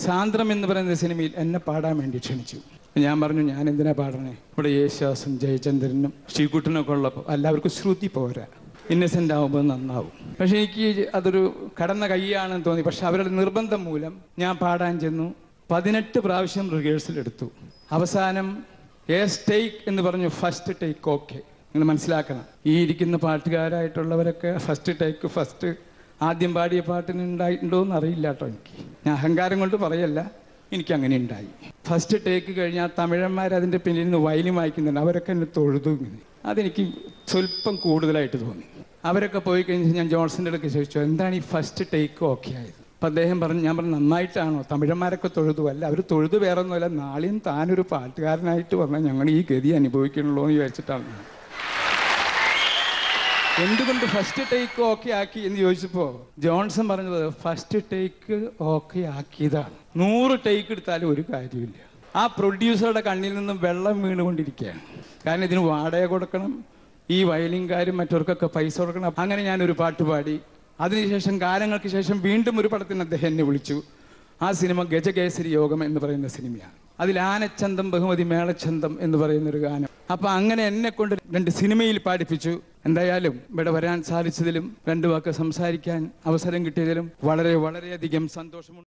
സാന്ദ്രം എന്ന് പറയുന്ന സിനിമയിൽ എന്നെ പാടാൻ വേണ്ടി ക്ഷണിച്ചു ഞാൻ പറഞ്ഞു ഞാൻ എന്തിനാ പാടണേ ഇവിടെ യേശുദാസും ജയചന്ദ്രനും ശ്രീകുട്ടനൊക്കെ ഉള്ളപ്പോൾ എല്ലാവർക്കും ശ്രുതി പോരാ ഇന്നസെന്റ് ആവുമ്പോൾ നന്നാവും പക്ഷെ എനിക്ക് അതൊരു കടന്ന കൈയാണെന്ന് തോന്നി പക്ഷെ അവരുടെ നിർബന്ധം മൂലം ഞാൻ പാടാൻ ചെന്നു പതിനെട്ട് പ്രാവശ്യം റിഹേഴ്സൽ എടുത്തു അവസാനം ഏസ് ടേക്ക് എന്ന് പറഞ്ഞു ഫസ്റ്റ് ടേക്ക് ഓക്കെ നിങ്ങൾ മനസ്സിലാക്കണം ഈ ഇരിക്കുന്ന പാട്ടുകാരായിട്ടുള്ളവരൊക്കെ ഫസ്റ്റ് ടേക്ക് ഫസ്റ്റ് ആദ്യം പാടിയ പാട്ടിന് ഉണ്ടായിട്ടുണ്ടോ എന്ന് അറിയില്ല കേട്ടോ എനിക്ക് ഞാൻ അഹങ്കാരം കൊണ്ട് പറയല്ല എനിക്ക് അങ്ങനെ ഉണ്ടായി ഫസ്റ്റ് ടേക്ക് കഴിഞ്ഞാൽ തമിഴന്മാർ അതിൻ്റെ പിന്നിൽ നിന്ന് വയലിൻ വായിക്കുന്നുണ്ട് അവരൊക്കെ എന്നെ തൊഴുതു ഇങ്ങനെ അതെനിക്ക് സ്വല്പം കൂടുതലായിട്ട് തോന്നി അവരൊക്കെ പോയി കഴിഞ്ഞ് ഞാൻ ജോൺസന്റെ അടുക്ക് ചോദിച്ചു എന്താണ് ഈ ഫസ്റ്റ് ടേക്ക് ഓക്കെ ആയത് അപ്പം അദ്ദേഹം പറഞ്ഞു ഞാൻ പറഞ്ഞു നന്നായിട്ടാണോ തമിഴന്മാരൊക്കെ തൊഴുതു അല്ല അവർ തൊഴുതു വേറെ ഒന്നുമല്ല നാളെയും താനൊരു പാട്ടുകാരനായിട്ട് പറഞ്ഞാൽ ഞങ്ങൾ ഈ ഗതി അനുഭവിക്കണല്ലോ എന്ന് വിചാരിച്ചിട്ടാണ് ഞാൻ. എന്തുകൊണ്ട് ഫസ്റ്റ് ടേക്ക് ഓക്കെ ആക്കി എന്ന് ചോദിച്ചപ്പോൾ ജോൺസൺ പറഞ്ഞത് ഫസ്റ്റ് ടേക്ക് ഓക്കെ ആക്കിയതാണ് നൂറ് ടേക്ക് എടുത്താലും ഒരു കാര്യമില്ല ആ പ്രൊഡ്യൂസറുടെ കണ്ണിൽ നിന്നും വെള്ളം വീണുകൊണ്ടിരിക്കുകയാണ് കാരണം ഇതിന് വാടക കൊടുക്കണം ഈ വയലിൻകാരും മറ്റവർക്കൊക്കെ പൈസ കൊടുക്കണം അങ്ങനെ ഞാനൊരു പാട്ട് പാടി അതിനുശേഷം കാലങ്ങൾക്ക് ശേഷം വീണ്ടും ഒരു പടത്തിന് അദ്ദേഹം എന്നെ വിളിച്ചു ആ സിനിമ ഗജകേസരി യോഗം എന്ന് പറയുന്ന സിനിമയാണ് അതിൽ ആനച്ചന്തം ബഹുമതി മേളച്ചന്തം എന്ന് പറയുന്ന ഒരു ഗാനം അപ്പൊ അങ്ങനെ എന്നെ കൊണ്ട് രണ്ട് സിനിമയിൽ പാടിപ്പിച്ചു എന്തായാലും ഇവിടെ വരാൻ സാധിച്ചതിലും രണ്ടു വാക്ക് സംസാരിക്കാൻ അവസരം കിട്ടിയതിലും വളരെ വളരെയധികം സന്തോഷമുണ്ട്